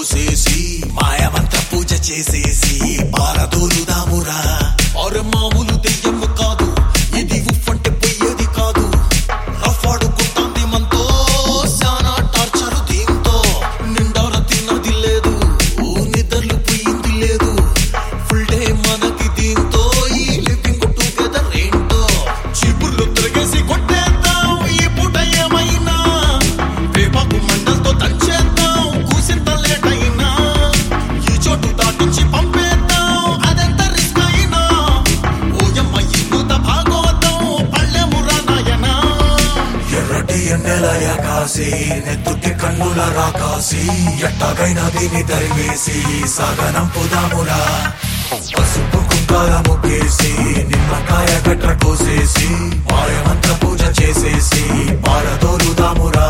కోసేసి మాయమంత్ర పూజ చేసేసి పారదోలుదామురా ఆరు మామూలు దెయ్యము కాదు ఇది ఉఫ్ అంటే పోయేది కాదు రఫాడుకుంటాంది మనతో శానా టార్చరు దీంతో నిండార తిన్నది లేదు ఓ నిద్రలు పోయింది లేదు ఫుల్ డే మనకి దీంతో ఈ లివింగ్ టుగెదర్ ఏంటో చీపుర్లు తిరిగేసి కొట్టేద్దాం ఈ పూట ఏమైనా వేపాకు మండలతో దంచేద్దాం కూసింత లేట్ అయినా ఈ చోటు దాటించి పంపేద్దాం అదెంత రిస్క్ అయినా ఓయమ్మ ఇంగుత భాగవతం పళ్ళెమురా నాయనా ఎర్రటి ఎన్నెలయ కాసి నెత్తుకి కన్నుల రాకాసి ఎట్టాగైనా దీన్ని తరిమేసి సాగనం పుదామురా పసుపు కుంకాల ముగ్గేసి నిమ్మకాయ గట్ర కోసేసి మాయమంత్ర పూజ చేసేసి పారదోలుదామురా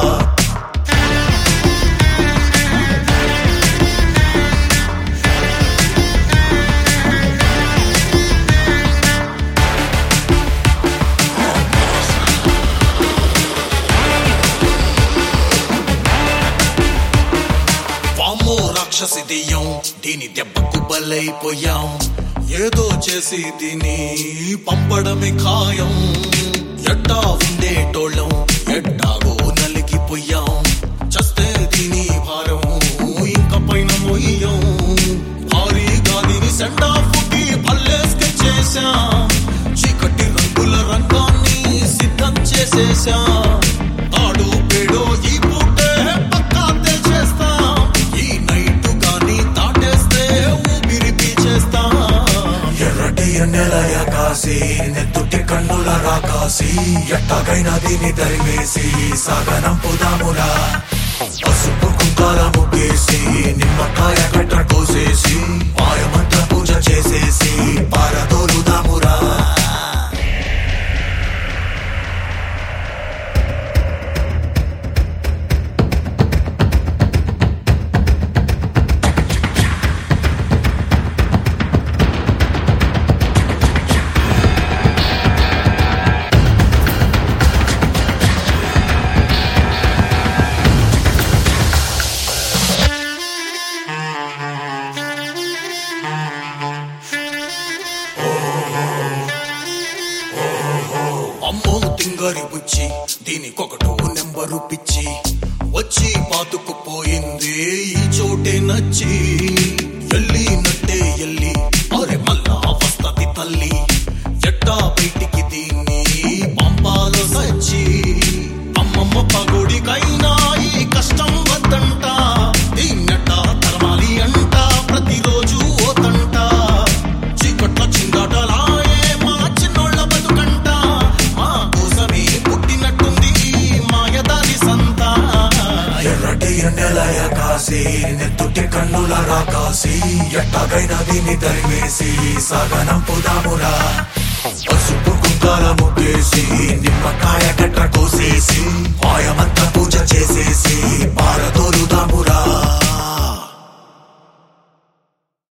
వామ్మో రాక్షసి దెయ్యం దీని దెబ్బకు బలైపోయాం ఏదో చేసి దీని పంపడమే ఖాయం ఎట్టా ఉండేటోళ్ళం ఎట్టాగో నలిగిపోయాం చస్తే దీని భారం ఇంక పైన మొయ్యం భారీగా దీని సెండ్ ఆఫ్ కి భల్లేస్కి చేశాం చీకటి రంగుల రంగాన్ని సిద్ధం చేసేశాం తాడు పేడో ఈ పూటే పక్కా చేస్తాం ఈ నైట్ గాని దాటేస్తే ఊపిరి పీచేస్తాం ఎర్రటి ఎన్నెలయ కాసి నెత్తుటి కన్నుల రాకాసి ఎట్టాగైనా దీన్ని తరిమేసి సాగనం పుదామురా పసుపు కుంకాల ముగ్గేసి నిమ్మకాయ కట్ట కోసేసి మాయమంత్ర పూజ చేసేసి పారదోలుదామురా అమ్మో తింగరి బుచ్చి దీనికొకటో నెంబరు పిచ్చి వచ్చి పాతుకుపోయింది ఈ చోటే నచ్చి ఎల్లి నట్టే ఎల్లి అరే మళ్ళా వస్తది తల్లి ఎట్టా బయటికి దీన్ని పంపాలో సచ్చి అమ్మమ్మ పగుడికైనా ఈ కష్టం వద్దంట దీన్నట తరమాలి అంట ప్రతిరోజు ఓతంట చీకట్ల చిందాటలాయే మా చిన్నోళ్ళ బతుకంట మా కోసమే పుట్టినట్టుంది ఈ మాయదారి సంత ఎర్రటి ఎన్నెలయ కాసి నెత్తుటి కన్నుల రాకాసి ఎట్టాగైనా దీన్ని తరిమేసి సాగనం పుదామురా పసుపు కుంకాల ముగ్గేసి నిమ్మకాయ కట్ట కోసేసి